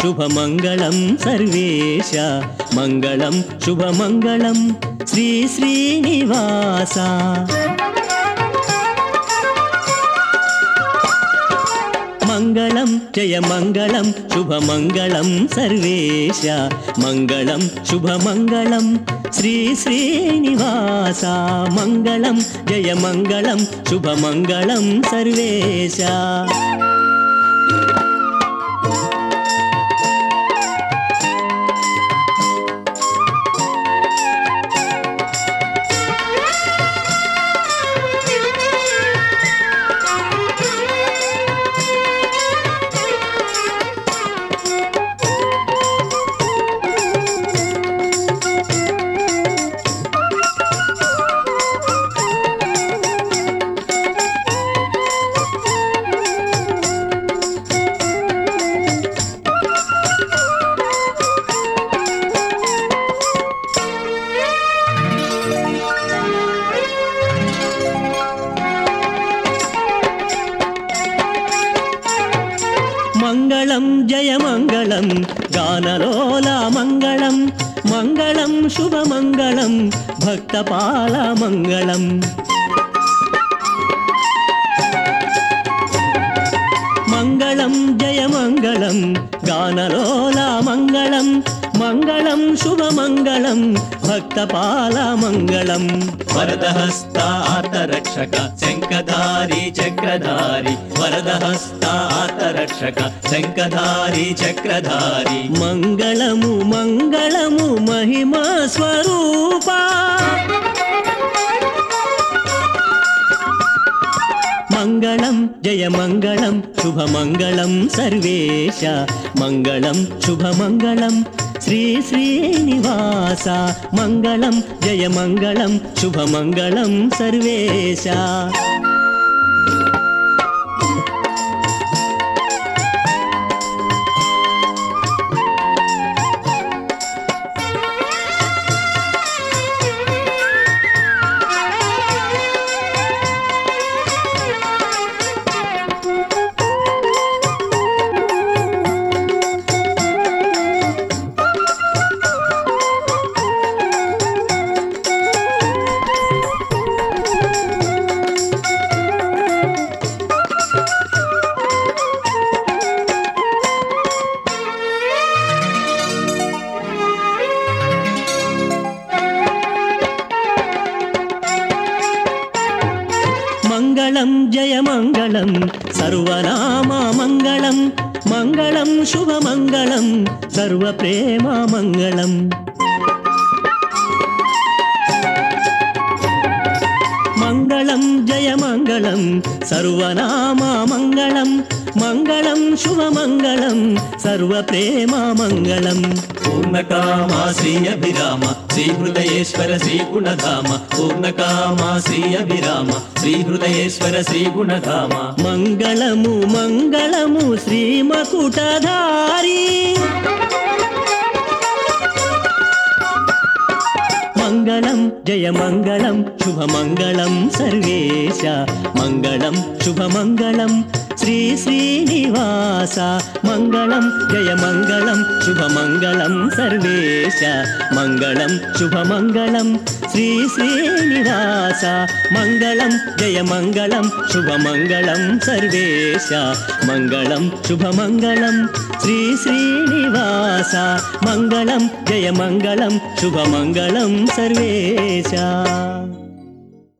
శుభమంగళం సర్వేశ మంగళం శుభమంగళం శ్రీ శ్రీనివాస మంగళం జయ మంగళం శుభమంగళం సర్వేశ మంగళం శుభమంగళం శ్రీ శ్రీనివాస మంగళం జయ మంగళం శుభమంగళం సర్వేశ మంగళం జయ మంగళం గానలోల మంగళం మంగళం శుభమంగళం భక్తపాల మంగళం మంగళం జయ మంగళం గానలోల మంగళం మంగళం శుభమంగళం భక్తపాల మంగళం వరదహస్తాతరక్షక శంఖధారి చక్రధారి వరదహస్తాతరక్షక శంఖధారి చక్రధారి మంగళము మంగళము మహిమా స్వరూపా మంగళం జయ మంగళం శుభమంగళం సర్వేశ మంగళం శుభమంగళం శ్రీ శ్రీనివాస మంగళం జయ మంగళం శుభమంగళం సర్వేశ మంగళం జయ మంగళం సర్వనామ మంగళం మంగళం శుభమంగళం సర్వప్రేమ మంగళం మంగళం జయ మంగళం సర్వనామ మంగళం మంగళం శుభమంగళం సర్వప్రేమ మంగళం పూర్ణకామ శ్రీ అభిరామ శ్రీ హృదయేశ్వర శ్రీ గుణధామ పూర్ణకామ శ్రీ అభిరామ శ్రీ హృదయేశ్వర శ్రీ గుణధామ మంగళము మంగళము శ్రీమకుటధారి మంగళం జయ మంగళం శుభమంగళం సర్వేశ మంగళం శుభమంగళం శ్రీ శ్రీనివాస మంగళం జయ మంగళం శుభమంగళం సర్వేశ మంగళం శుభమంగళం శ్రీ శ్రీనివాస మంగళం జయ మంగళం శుభమంగళం సర్వేశ మంగళం శుభమంగళం శ్రీ శ్రీనివాస మంగళం జయ మంగళం శుభమంగళం సర్వేశ